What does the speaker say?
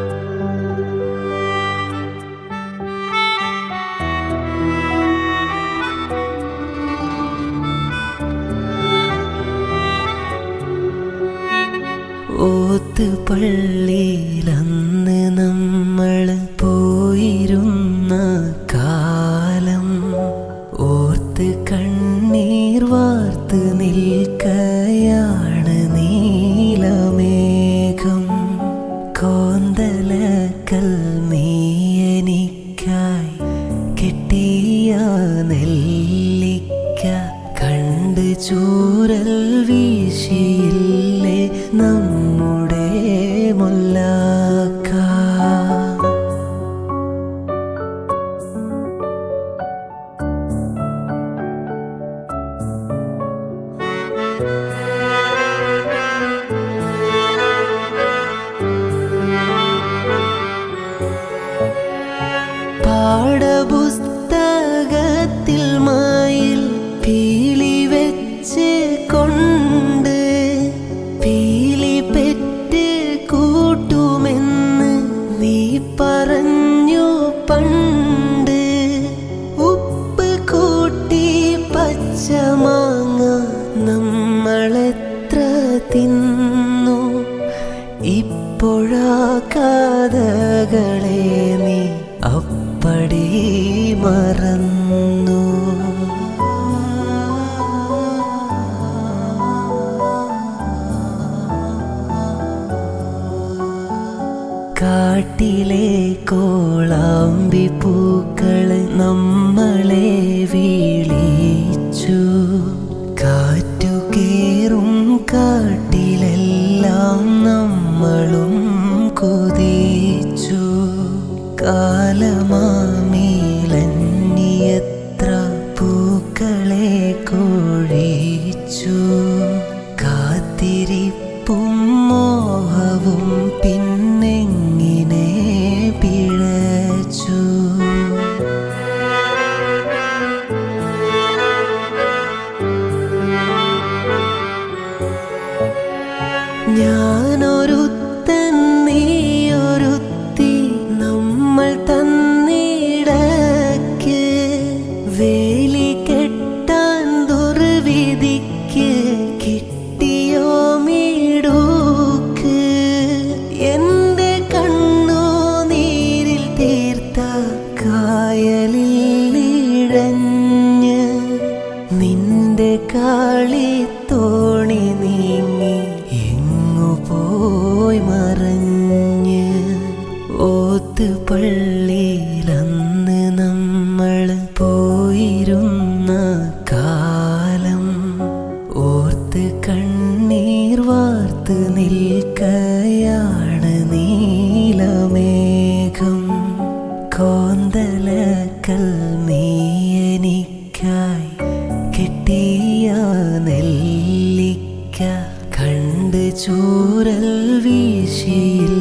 ഓത്ത് പള്ളിയിലന്ന് നമ്മൾ പോയിരുന്ന കാലം ഓർത്ത് കണ്ണീർ വാർത്ത് നിൽക്കയാണ് നീലമേഘം കോന്തലക്കൽ നീയനിക്കായി കെട്ടിയ നെല്ലിക്ക കണ്ട് ചൂരൽ വീശിയില്ലേ നമ്മുടെ മുല്ലാക്ക പാഠപുസ്തകത്തിൽ മായിൽ പീലി വെച്ച് കൊണ്ട് പീലി പെറ്റ് കൂട്ടുമെന്ന് നീ പറഞ്ഞു പണ്ട് ഉപ്പ് കൂട്ടി പച്ചമാങ്ങ നമ്മളെത്ര തിന്നു ഇപ്പോഴാ കഥകളെ നീ അപ്പടി മറന്നു കാട്ടിലെ കോളാമ്പി പൂക്കള് നമ്മളെ വീളിച്ചു കാറ്റു കേറും കാട്ടിലെല്ലാം നമ്മളും കൊതിച്ചു കാലമാമീലന്നിയത്ര പൂക്കളെ കൊഴിച്ചു കാത്തിരിപ്പും മോഹവും പിന്നെങ്ങിനെ പിഴച്ചു ഞാനൊരുത്തൻ നീയൊരുത്തി നമ്മൾ തന്നിടക്ക് വേലി കെട്ടാൻ ദുർവിധിക്ക് കിട്ടിയോ മീടൂക്ക് എന്റെ കണ്ണു നീരിൽ തീർത്ത കായലിൽ ഇഴഞ്ഞ് നിന്റെ കാളി തോണി നീങ്ങി എങ്ങു പോയി മറഞ്ഞ് ഓത്ത് പള്ളിയിലന്ന് നമ്മൾ പോയിരുന്ന കാലം ഓർത്ത് കണ്ണീർ വാർത്ത് നിൽക്കയാണ് നീലമേഘം കോന്തലക്കൽ നീയനിക്കായി കെട്ടിയ നെല്ലിക്ക കണ്ട് ചൂരൽ വീശിയിൽ